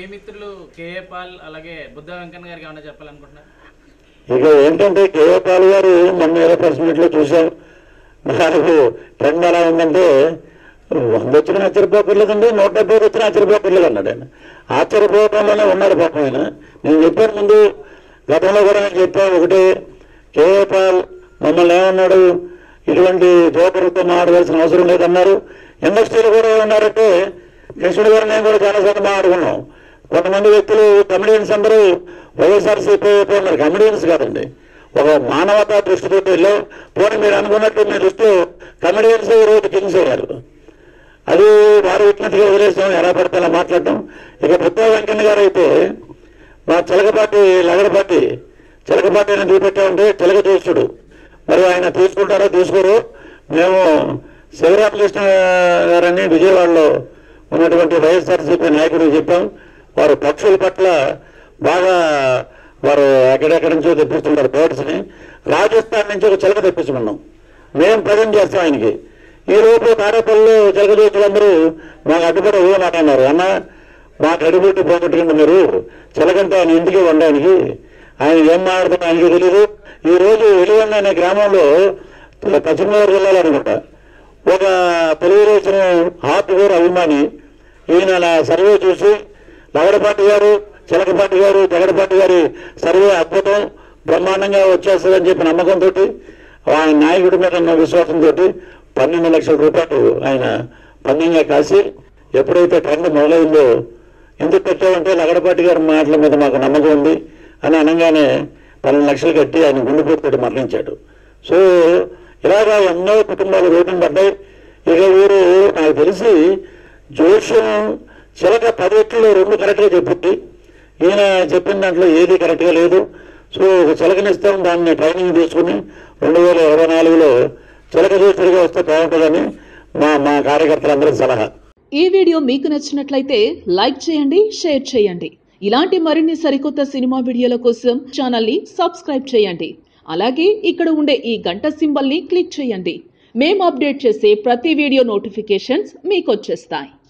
మీ మిత్రులు KA Paul అలాగే బుద్ధ వెంకన్న గారికి ఏమైనా చెప్పాలనుకుంటున్నారు ఇక ఏంటంటే కేఏపాల్ గారు మొన్న ఏదో ప్రెస్ మీట్లో చూసాం నాకు ట్రెండ్ ఎలా ఉందంటే వంద వచ్చిన ఆశ్చర్యపోకర్లేదండి నూట డెబ్బై వచ్చిన ఆశ్చర్యపోకర్లేదు అన్నాడు ఆయన ఆశ్చర్యపోవడంలోనే ఉన్నాడు పాపం ఆయన నేను చెప్పాను ముందు గతంలో కూడా నేను చెప్పాను ఒకటి కేఏపాల్ మమ్మల్ని ఏమన్నాడు ఇటువంటి జోకర్లతో మాట్లాడాల్సిన అవసరం లేదన్నారు ఇండస్ట్రీలో కూడా ఏమన్నారంటే కృష్ణుడు గారు నేను కూడా చాలాసార్లు మాట్లాడుకున్నాం కొంతమంది వ్యక్తులు కమెడియన్స్ అందరూ వైఎస్ఆర్సీపీ ఉన్నారు కమెడియన్స్ కాదండి ఒక మానవతా దృష్టితో వెళ్ళాం పోనీ మీరు అనుకున్నట్టు మీ దృష్టిలో కమెడియన్స్ ఈ రోజు కింగ్స్ అయ్యారు అది వారు ఇచ్చినట్టుగా వదిలేసాం ఎలా పడితే అలా మాట్లాడటం ఇక బుద్ధ వెంకన్న గారు అయితే మా చిలకపాటి లగడపాటి చిలకపాటి అని చూపెట్టామంటే చిలక చూస్తుడు మరి ఆయన తీసుకుంటారో తీసుకోరు మేము శివరామకృష్ణ గారని విజయవాడలో ఉన్నటువంటి వైఎస్ఆర్సీపీ నాయకుడు చెప్పాం వారు పక్షుల పట్ల బాగా వారు ఎక్కడెక్కడి నుంచో తెప్పిస్తుంటారు బర్డ్స్ని రాజస్థాన్ నుంచి ఒక చిలక తెప్పించుకున్నాం మేము ప్రజెంట్ చేస్తాం ఆయనకి ఈ లోపు తాడేపల్లిలో చిలక చూస్తులందరూ మాకు అడ్డుపడి ఊ మాట అన్నారు అన్న మాకు అడ్డుపెట్టి పోగొట్టుకుంటే మీరు చిలకంటే ఆయన ఇంటికి వండడానికి ఆయన ఏం మాట్లాడుతున్నా ఆయనకి తెలియదు ఈ రోజు వెలుగొండ అనే గ్రామంలో పశ్చిమ గోదావరి జిల్లాలో అనుకుంటా ఒక తెలుగుదేశం హార్డ్వేర్ అభిమాని ఈయన నా సర్వే చూసి లగడపాటి గారు చిలకపాటి గారు జగడపాటి గారి సర్వే అద్భుతం బ్రహ్మాండంగా వచ్చేస్తుందని చెప్పి నమ్మకంతో ఆయన నాయకుడి మీద ఉన్న విశ్వాసంతో పన్నెండు లక్షల రూపాయలు ఆయన పందెంగా కాసి ఎప్పుడైతే ట్రెండ్ మొదలైందో ఎందుకు పెట్టామంటే లగడపాటి గారి మాటల మీద మాకు నమ్మకం ఉంది అని అనగానే పన్నెండు లక్షలు కట్టి ఆయన గుండెపోటుతో మరణించాడు సో ఇలాగా ఎన్నో కుటుంబాలు రోడ్డున పడ్డాయి ఇక వీరు నాకు తెలిసి జోష్యం చిలక పదిట్లో రెండు కరెక్ట్గా చెప్పుద్ది ఈయన చెప్పిన దాంట్లో ఏది కరెక్ట్గా లేదు సో ఒక చిలకనిస్తాం దాన్ని ట్రైనింగ్ తీసుకుని రెండు వేల ఇరవై నాలుగులో చిలక చూస్తుడిగా వస్తే బాగుంటుందని మా మా కార్యకర్తలందరి సలహా ఈ వీడియో మీకు నచ్చినట్లయితే లైక్ చేయండి షేర్ చేయండి ఇలాంటి మరిన్ని సరికొత్త సినిమా వీడియోల కోసం ఛానల్ని సబ్స్క్రైబ్ చేయండి అలాగే ఇక్కడ ఉండే ఈ గంట సింబల్ని క్లిక్ చేయండి మేము అప్డేట్ చేసే ప్రతి వీడియో నోటిఫికేషన్స్ మీకు వచ్చేస్తాయి